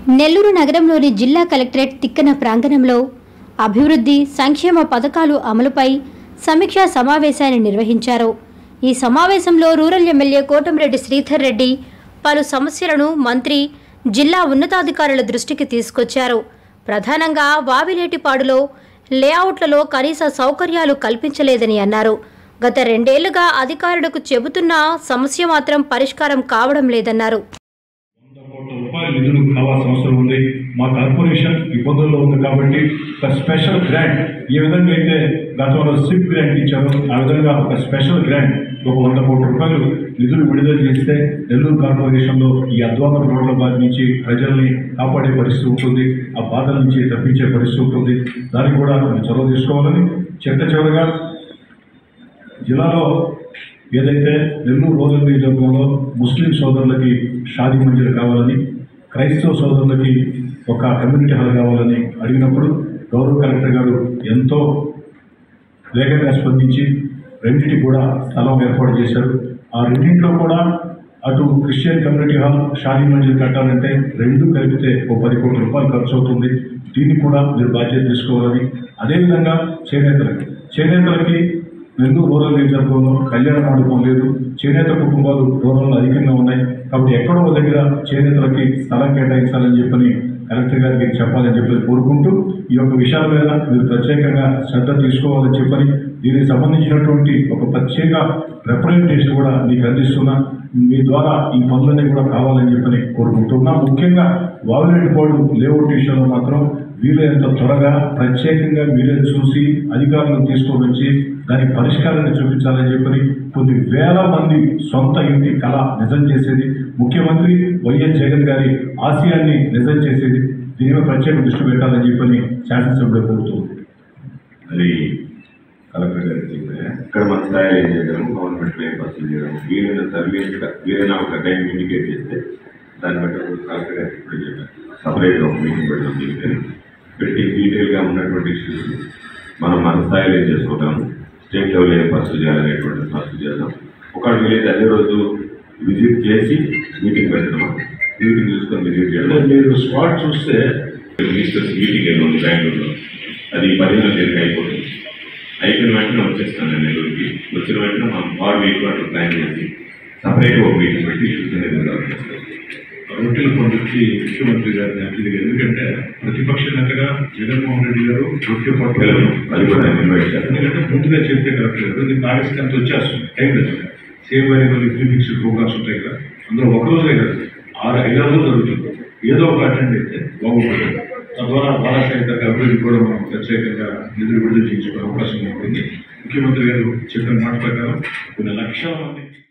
నెల్లూరు నగరంలోని జిల్లా కలెక్టరేట్ తిక్కన ప్రాంగణంలో అభివృద్ధి సంక్షేమ పథకాలు అమలుపై సమీక్షా సమావేశాన్ని నిర్వహించారు ఈ సమావేశంలో రూరల్ ఎమ్మెల్యే కోటంరెడ్డి శ్రీధర్ రెడ్డి పలు సమస్యలను మంత్రి జిల్లా ఉన్నతాధికారుల దృష్టికి తీసుకొచ్చారు ప్రధానంగా వావిలేటిపాడులో లేఅవుట్లలో కనీస సౌకర్యాలు కల్పించలేదని అన్నారు గత రెండేళ్లుగా అధికారులకు చెబుతున్నా సమస్య మాత్రం పరిష్కారం కావడం లేదన్నారు వంద కోట్ల రూపాయల నిధులు కావాల్సిన అవసరం ఉంది మా కార్పొరేషన్ ఇబ్బందుల్లో ఉంది కాబట్టి ఒక స్పెషల్ గ్రాంట్ ఏ విధంగా అయితే గతంలో సిప్ గ్రాంట్ ఇచ్చారో ఆ విధంగా ఒక స్పెషల్ గ్రాంట్ ఒక వంద కోట్ల రూపాయలు నిధులు విడుదల చేస్తే నెల్లూరు కార్పొరేషన్లో ఈ అధ్వాన రోడ్ల బాధ నుంచి ప్రజల్ని కాపాడే పరిస్థితి ఉంటుంది ఆ బాధల నుంచి తప్పించే పరిస్థితి ఉంటుంది దానికి కూడా మేము చొరవ తీసుకోవాలని చిట్ట చివరగా జిల్లాలో ఏదైతే నెల్లూరు రోజుల నియోజకవర్గంలో ముస్లిం సోదరులకి షాదీ మంజూరు కావాలని క్రైస్తవ సోదరులకి ఒక కమ్యూనిటీ హాల్ కావాలని అడిగినప్పుడు గౌరవ కలెక్టర్ గారు ఎంతో వేగంగా స్పందించి రెండింటికి కూడా స్థలం ఏర్పాటు చేశారు ఆ రెండింటిలో కూడా అటు క్రిస్టియన్ కమ్యూనిటీ హాల్ షాదీ మంజిల్ కట్టాలంటే రెండు కలిపితే ఒక పది కోట్ల రూపాయలు ఖర్చు అవుతుంది దీన్ని కూడా మీరు బాధ్యత తీసుకోవాలని అదేవిధంగా చేనేతలకి చేనేతలకి నెల్లూరు రూరల్ నియోజకవర్గంలో కళ్యాణ మండపం లేదు చేనేత కుటుంబాలు రూరల్లో అధికంగా ఉన్నాయి కాబట్టి ఎక్కడో ఒక దగ్గర చేనేతలకి స్థలం కేటాయించాలని చెప్పని కలెక్టర్ గారికి చెప్పాలని చెప్పి కోరుకుంటూ ఈ యొక్క విషయాల మీద మీరు ప్రత్యేకంగా శ్రద్ధ తీసుకోవాలని చెప్పని దీనికి సంబంధించినటువంటి ఒక ప్రత్యేక రిప్రజెంటేషన్ కూడా మీకు అందిస్తున్నా మీ ద్వారా ఈ పనులన్నీ కూడా కావాలని చెప్పని కోరుకుంటున్నా ముఖ్యంగా వావినేటిపాడు లేఅవుట్ విషయంలో మాత్రం వీలైనంత త్వరగా ప్రత్యేకంగా మీరే చూసి అధికారులను తీసుకొని వచ్చి దాని పరిష్కారాన్ని చూపించాలని చెప్పని కొన్ని వేల మంది సొంత ఇంటి కళ నిజం చేసేది ముఖ్యమంత్రి వైఎస్ జగన్ గారి ఆశయాన్ని నిజం చేసేది దీని మీద ప్రత్యేక దృష్టి పెట్టాలని చెప్పని శాసనసభ్యుడు కోరుతుంది అది కలెక్టర్ గారికి చెప్పారు ఇక్కడ మన స్థాయిలో ఏం చేయగలము గవర్నమెంట్లో ఏం పర్సన్ చేయగలము వీలైన సర్వీస్ వీలైన ఒక టైం ఇండికేట్ చేస్తే దాన్ని బట్టి ఒక కలెక్టర్ గారికి ఇప్పుడు చెప్పారు సపరేట్గా ఒక మీటింగ్ పెడతాం దీనికి పెట్టి డీటెయిల్గా ఉన్నటువంటి ఇష్యూస్ మనం మన స్థాయిలో ఏం చేసుకోగలము స్టేట్ లెవెల్ ఏం పర్సూ చేయాలనేటువంటి పర్సూ చేద్దాం ఒకవేళ వీలైతే అదే రోజు విజిట్ చేసి మీటింగ్ పెట్టడం మీటింగ్ చూసుకొని విజిట్ చేయడం మీరు స్పాట్ చూస్తే మినిస్టర్స్ మీటింగ్ ఏదో ఉంది బెంగళూరులో అది పదిహేనో తేదీ అయిపోతుంది అయిపోయిన వెంటనే వచ్చేస్తాను నేను నెల్లూరుకి వచ్చిన వెంటనే మనం ఆరు వీక్ పాటు ప్లాన్ చేసి సపరేట్గా ఒక మీటింగ్ పెట్టి ఇష్యూస్ అనేది రిజాల్వ్ చేస్తాం రొట్టెల పండుగకి ముఖ్యమంత్రి గారిని అప్పీల్ ఎందుకంటే ప్రతిపక్ష నేతగా జగన్మోహన్ రెడ్డి గారు రొట్టె పట్టు అది కూడా నేను ఇన్వైట్ చేస్తాను ఎందుకంటే ముందుగా చెప్తే కరెక్ట్ లేదు నీకు ఆగస్ట్ టెన్త్ వచ్చేస్తుంది టైం లేదు సేమ్ అయిన కొన్ని ప్రీ ఫిక్స్డ్ ప్రోగ్రామ్స్ ఉంటాయి కదా అందులో ఒక రోజే కదా ఆరు ఐదారు రోజులు జరుగుతుంది ఏదో ఒక అటెండ్ అయితే బాగుంటుంది తద్వారా బాలసాహిత్య అభివృద్ధి కూడా మనం ప్రత్యేకంగా నిధులు విడుదల చేయించుకునే అవకాశం ఉంటుంది ముఖ్యమంత్రి గారు చెప్పిన మాట ప్రకారం కొన్ని లక్షల మంది